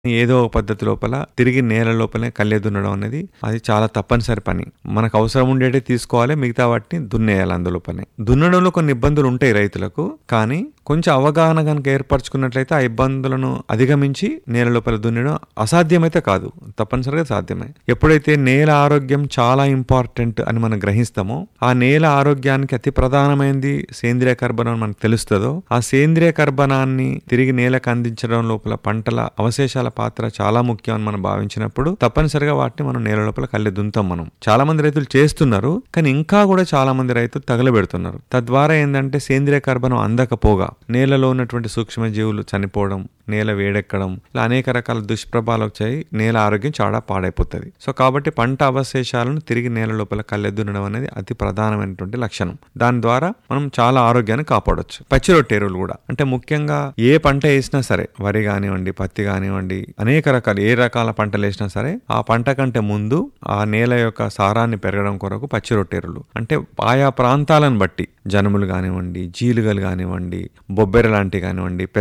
ఏదో ఒక పద్ధతి లోపల తిరిగి నేల లోపలనే కళ్ళే దున్నడం అనేది అది చాలా తప్పనిసరి పని మనకు అవసరం ఉండేటే తీసుకోవాలి మిగతా వాటిని దున్నేయాలి అందులోపలనే దున్నడంలో కొన్ని ఇబ్బందులు ఉంటాయి రైతులకు కానీ కొంచెం అవగాహన కనుక ఏర్పరచుకున్నట్లయితే ఆ ఇబ్బందులను అధిగమించి నేల లోపల దున్నడం అసాధ్యమైతే కాదు తప్పనిసరిగా సాధ్యమే ఎప్పుడైతే నేల ఆరోగ్యం చాలా ఇంపార్టెంట్ అని మనం గ్రహిస్తామో ఆ నేల ఆరోగ్యానికి అతి ప్రధానమైనది సేంద్రియ కర్బనం అని మనకు తెలుస్తుందో ఆ సేంద్రియ కర్బనాన్ని తిరిగి నేలకు అందించడం లోపల పంటల అవశేషాల పాత్ర చాలా ముఖ్యం అని మనం భావించినప్పుడు తప్పనిసరిగా వాటిని మనం నేల లోపల కళ్ళి దుంతాం మనం చాలా మంది రైతులు చేస్తున్నారు కానీ ఇంకా కూడా చాలా మంది రైతులు తగలబెడుతున్నారు తద్వారా ఏంటంటే సేంద్రియ కర్బనం అందకపోగా నేలలో ఉన్నటువంటి సూక్ష్మజీవులు చనిపోవడం నేల వేడెక్కడం ఇలా అనేక రకాల దుష్ప్రభావాలు వచ్చాయి నేల ఆరోగ్యం చాలా పాడైపోతుంది సో కాబట్టి పంట అవశేషాలను తిరిగి నేల లోపల కళ్ళెద్దునడం అనేది అతి ప్రధానమైనటువంటి లక్షణం దాని ద్వారా మనం చాలా ఆరోగ్యాన్ని కాపాడొచ్చు పచ్చి రొట్టె ఎరువులు కూడా అంటే ముఖ్యంగా ఏ పంట వేసినా సరే వరి కానివ్వండి పత్తి కానివ్వండి అనేక రకాలు ఏ రకాల పంటలు వేసినా సరే ఆ పంట కంటే ముందు ఆ నేల యొక్క సారాన్ని పెరగడం కొరకు పచ్చి రొట్టె ఎరువులు అంటే ఆయా ప్రాంతాలను బట్టి జనుములు కానివ్వండి జీలుగలు కానివ్వండి బొబ్బెర లాంటివి కానివ్వండి